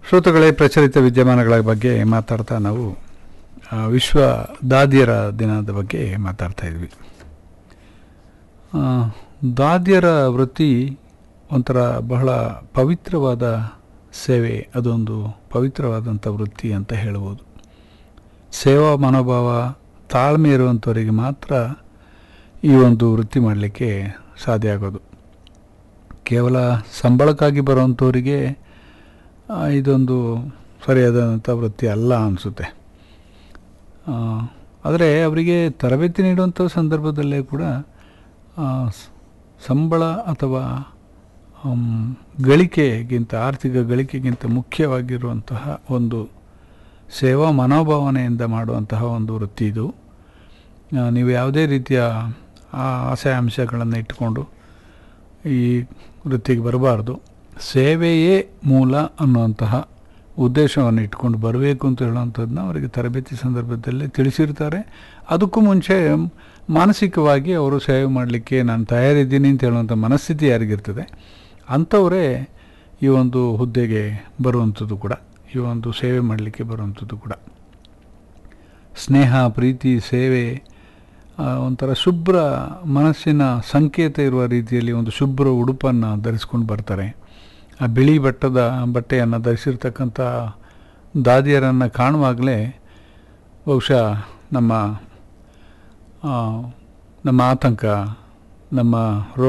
ಶ್ರೋತೃಗಳೇ ಪ್ರಚಲಿತ ವಿದ್ಯಮಾನಗಳ ಬಗ್ಗೆ ಮಾತಾಡ್ತಾ ನಾವು ಆ, ವಿಶ್ವ ದಾದಿಯರ ದಿನದ ಬಗ್ಗೆ ಮಾತಾಡ್ತಾ ಇದ್ವಿ ಆ, ದಾದಿಯರ ವೃತ್ತಿ ಒಂಥರ ಬಹಳ ಪವಿತ್ರವಾದ ಸೇವೆ ಅದೊಂದು ಪವಿತ್ರವಾದಂಥ ವೃತ್ತಿ ಅಂತ ಹೇಳ್ಬೋದು ಸೇವಾ ಮನೋಭಾವ ತಾಳ್ಮೆ ಇರುವಂಥವರಿಗೆ ಮಾತ್ರ ಈ ಒಂದು ವೃತ್ತಿ ಮಾಡಲಿಕ್ಕೆ ಸಾಧ್ಯ ಆಗೋದು ಕೇವಲ ಸಂಬಳಕ್ಕಾಗಿ ಬರುವಂಥವರಿಗೆ ಆ, ಇದೊಂದು ಸರಿಯಾದಂಥ ವೃತ್ತಿ ಅಲ್ಲ ಅನಿಸುತ್ತೆ ಆದರೆ ಅವರಿಗೆ ತರಬೇತಿ ನೀಡುವಂಥ ಸಂದರ್ಭದಲ್ಲೇ ಕೂಡ ಆ, ಸ್- ಸಂಬಳ ಅಥವಾ ಆಮ್, ಗಳಿಕೆಗಿಂತ ಆರ್ಥಿಕ ಗಳಿಕೆಗಿಂತ ಮುಖ್ಯವಾಗಿರುವಂತಹ ಒಂದು ಸೇವಾ ಮನೋಭಾವನೆಯಿಂದ ಮಾಡುವಂತಹ ಒಂದು ವೃತ್ತಿ ಇದು ಆ, ನೀವು ಯಾವುದೇ ರೀತಿಯ ಆ ಆಸೆ ಅಂಶಗಳನ್ನು ಇಟ್ಟುಕೊಂಡು ಈ ವೃತ್ತಿಗೆ ಬರಬಾರ್ದು ಸೇವೆಯೇ ಮೂಲ ಅನ್ನುವಂತಹ ಉದ್ದೇಶವನ್ನು ಇಟ್ಕೊಂಡು ಬರಬೇಕು ಅಂತ ಹೇಳುವಂಥದ್ದನ್ನ ಅವರಿಗೆ ತರಬೇತಿ ಸಂದರ್ಭದಲ್ಲಿ ತಿಳಿಸಿರ್ತಾರೆ ಅದಕ್ಕೂ ಮುಂಚೆ ಮಾನಸಿಕವಾಗಿ ಅವರು ಸೇವೆ ಮಾಡಲಿಕ್ಕೆ ನಾನು ತಯಾರಿದ್ದೀನಿ ಅಂತ ಹೇಳುವಂಥ ಮನಸ್ಥಿತಿ ಯಾರಿಗಿರ್ತದೆ ಅಂಥವರೇ ಈ ಒಂದು ಹುದ್ದೆಗೆ ಬರುವಂಥದ್ದು ಕೂಡ ಈ ಒಂದು ಸೇವೆ ಮಾಡಲಿಕ್ಕೆ ಬರುವಂಥದ್ದು ಕೂಡ ಸ್ನೇಹ ಪ್ರೀತಿ ಸೇವೆ ಆ, ಒಂಥರ ಶುಭ್ರ ಮನಸ್ಸಿನ ಸಂಕೇತ ಇರುವ ರೀತಿಯಲ್ಲಿ ಒಂದು ಶುಭ್ರ ಉಡುಪನ್ನು ಧರಿಸ್ಕೊಂಡು ಬರ್ತಾರೆ ಆ ಬಿಳಿ ಬಟ್ಟದ ಬಟ್ಟೆಯನ್ನು ಧರಿಸಿರ್ತಕ್ಕಂಥ ದಾದಿಯರನ್ನು ಕಾಣುವಾಗಲೇ ಬಹುಶಃ ನಮ್ಮ ಆ, ನಮ್ಮ ಆತಂಕ ನಮ್ಮ ರೋ